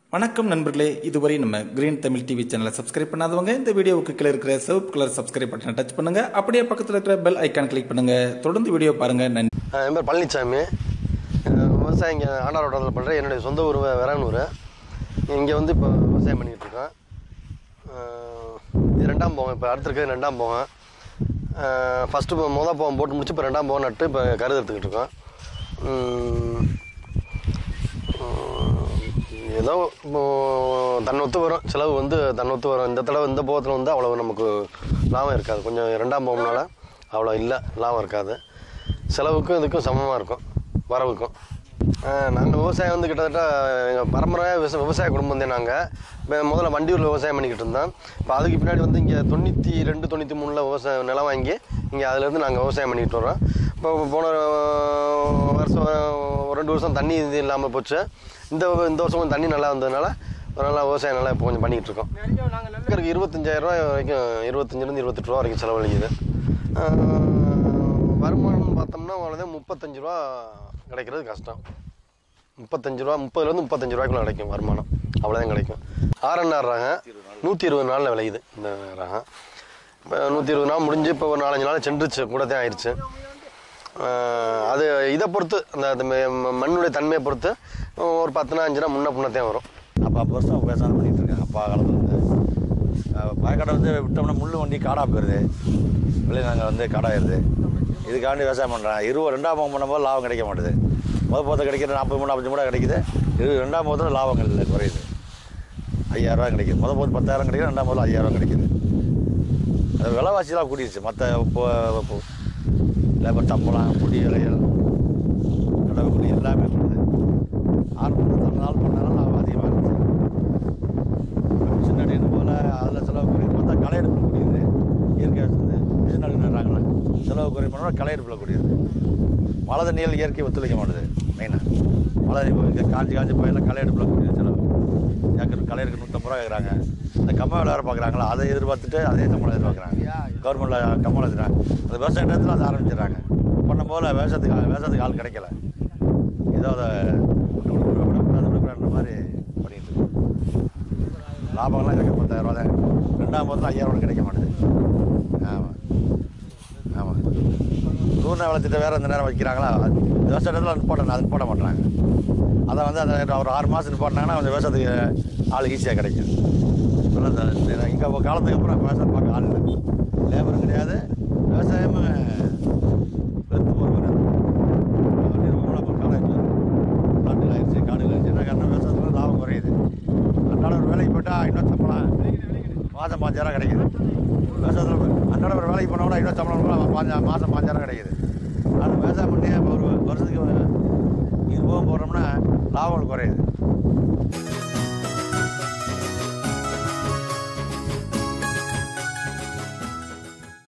வணக்கம் நண்பர்களே இதுவரை நம்ம கிரீன் தமிழ் டிவி சேனலை சப்ஸ்கிரைப் பண்ணாதவங்க இந்த வீடியோவுக்கு கீழே இருக்கிற சிவப்பு கலர் சப்ஸ்கிரைப் பட்டனை டச் பண்ணுங்க அப்படியே பக்கத்தில் இருக்கிற பெல் ஐக்கான் கிளிக் பண்ணுங்க தொடர்ந்து வீடியோ பாருங்க நன்றி ஆ, என் பேர் பழனிசாமி அஹ் விவசாயம் இங்கே ஆண்டாரோட்டத்தில் பண்ணுறேன் என்னுடைய சொந்த ஊர் வே- வேறானூர் இங்கே வந்து இப்போ விவசாயம் பண்ணிக்கிட்டு இருக்கோம் அஹ் இது ரெண்டாம் போகம் இப்போ அடுத்து இருக்கிறது ரெண்டாம் போகம் ஃபஸ்ட்டு மொதல் போகம் போட்டு முடிச்சு இப்போ ரெண்டாம் போகம் நட்டு இப்போ கருது எடுத்துக்கிட்டு இருக்கோம் உம், உம், ஏதோ இப்போ தன்னொத்து வரும் செலவு வந்து தன்னொத்து வரும் இந்த தடவை இந்த போகத்தில் வந்து அவ்வளோ நமக்கு லாபம் இருக்காது கொஞ்சம் ரெண்டாம் போகம்னால அவ்வளோ இல்லை லாபம் இருக்காது செலவுக்கும் இதுக்கும் சமமாக இருக்கும் வரவுக்கும் நாங்கள் விவசாயம் வந்து கிட்டத்தட்ட எங்கள் பரம்பரையாக விவசாய விவசாய குடும்பம் தான் நாங்கள் முதல்ல வண்டியூரில் விவசாயம் பண்ணிக்கிட்டு இருந்தோம் இப்போ அதுக்கு பின்னாடி வந்து இங்கே தொண்ணூற்றி ரெண்டு தொண்ணூற்றி மூணில் விவசாயம் நிலம் வாங்கி இங்கே அதுலேருந்து நாங்கள் விவசாயம் பண்ணிக்கிட்டு வரோம் இப்போ போன அஹ், வருஷம் ஒரு ரெண்டு வருஷம் தண்ணி இது இல்லாமல் போச்சு இந்த இந்த வருஷம் கொஞ்சம் தண்ணி நல்லா வந்ததுனால ஒரு நல்லா விவசாயம் நல்லா இப்போ கொஞ்சம் பண்ணிக்கிட்டு இருக்கோம் ஏக்கருக்கு இருபத்தஞ்சாயிரம் ரூபாய் வரைக்கும் இருபத்தஞ்சிலேருந்து இருபத்தெட்டு ரூபா வரைக்கும் செலவழிக்குது ஆஹ் வருமானம்னு பார்த்தோம்னா அவ்வளோதான் முப்பத்தஞ்சு ரூபா கிடைக்கிறது கஷ்டம் முப்பத்தஞ்சு ரூபா முப்பதுலேருந்து முப்பத்தஞ்சு ரூபாய்க்குள்ள கிடைக்கும் வருமானம் அவ்வளோதான் கிடைக்கும் ஆர்என்ஆர் ரகம் நூற்றி இருபது நாளில் விளையுது இந்த ரகம் இப்போ நூற்றி இருபது நாள் முடிஞ்சு இப்போ ஒரு நாலஞ்சு நாள் சென்றுச்சு கூட தான் ஆயிடுச்சு ஆஹ் அது இதை பொறுத்து அந்த அந்த ம- மண்ணுடைய தன்மையை பொறுத்து ஒரு பத்துனா அஞ்சுனா முன்ன பின்னத்தையும் வரும் அப்பா அப்போ வருஷம் விவசாயம் பண்ணிகிட்டு இருக்கேன் அப்பா காலத்துலேருந்து பாய்க்காடை வந்து விட்டோம்னா முள் வண்டி காடாக போயிடுது வெளியே நாங்கள் வந்து காடாயிருது இதுக்காண்டி விவசாயம் பண்ணுறேன் இருபது ரெண்டாம் போகம் பண்ணும்போது லாபம் கிடைக்க மாட்டுது முதல் போகத்தை கிடைக்கிற நாற்பது மூணு நாற்பத்தஞ்சு மூணு கிடைக்குது இது ரெண்டாம் போகத்தில் லாபங்கள் இல்லை குறையுது ஐயாயிரரூவா கிடைக்குது முதல் போது பத்தாயிரம் கிடைக்குது ரெண்டாம் போதில் ஐயாயிரரூவா கிடைக்குது அது விலைவாசிலாம் கூடிடுச்சு மற்ற இப்போ லேபர் சம்பளம் குடி விலைகள் கடவு குடி எல்லாமே கூடுது ஆரம்பத்தில் தந்த நாள் பண்ணாலும் லாபம் அதிகமாக இருந்துச்சு மிஷின் அடின்னு போல் அதில் செலவு குறையும் பார்த்தா களை எடுப்பில் கூடியது இயற்கை வந்து மிஷின் அடி நடுறாங்களே செலவு குறையும் பண்ணால் களை எடுப்பில் கூடியது மழை தண்ணிகள் இயற்கை ஒத்துழைக்க மாட்டுது மெயினாக மழை இப்போ இங்கே காஞ்சி காஞ்சி போயெல்லாம் களை எடுப்பில் கூடியது செலவு ஏக்கர் களை எடுக்க நூற்றம்பது ரூபா கேட்குறாங்க இந்த கம்மா வேலை பார்க்குறாங்களா அதை எதிர்பார்த்துட்டு அதே சம்பளம் எதிர்பார்க்குறாங்க கவர்மெண்ட்டில் கம்மல் எடுத்துறாங்க அந்த விவசாய நேரத்தில் அதை ஆரம்பிச்சிடுறாங்க பண்ணும் போல் விவசாயத்துக்கு ஆள் விவசாயத்துக்கு ஆள் கிடைக்கல ஏதோ அதை விட்டு விட்டு விட விடக்கூடாது விடக்கூடாதுன்ற மாதிரி பண்ணிட்டு இருக்கோம். லாபம்லாம் எனக்கு பத்தாயிரம் ரூபா தான் ரெண்டாம் போதில் ஐயாயிரம் ரூபா கிடைக்க மாட்டேது ஆமாம் ஆமாம் தூர்ண வளர்த்திட்ட வேறு இந்த நேரம் வைக்கிறாங்களா அது விவசாய நேரத்தில் நிப்பாட்ட அது நிப்பாட்ட மாட்டாங்க அதை வந்து அந்த ஒரு ஆறு மாதம் நிப்பாட்டினாங்கன்னா கொஞ்சம் விவசாயத்துக்கு ஆள் ஈஸியாக கிடைக்கும் இப்போல்லாம் இந்த இங்கே காலத்துக்கு அப்புறம் விவசாயம் பார்க்க ஆள் இல்லை லேபரும் கிடையாது விவசாயமும் வெறுத்து போகிற காலேஜ் காட்டுகள் ஆயிடுச்சு காடுகள் ஆயிடுச்சு என்ன காரணம் விவசாயத்தில் லாபம் குறையுது அன்றாட ஒரு வேலைக்கு போயிட்டால் இன்னும் சம்பளம் மாதம் பாஞ்சாயிரம் கிடைக்குது விவசாயத்தில் அன்றாட ஒரு வேலைக்கு போனால் இன்னும் சம்பளம் கூட பாஞ்சா மாதம் பாஞ்சாயிரம் கிடைக்குது அது விவசாயம் பண்ணி இப்போ ஒரு வருஷத்துக்கு இது போக போடுறோம்னா லாபம் குறையுது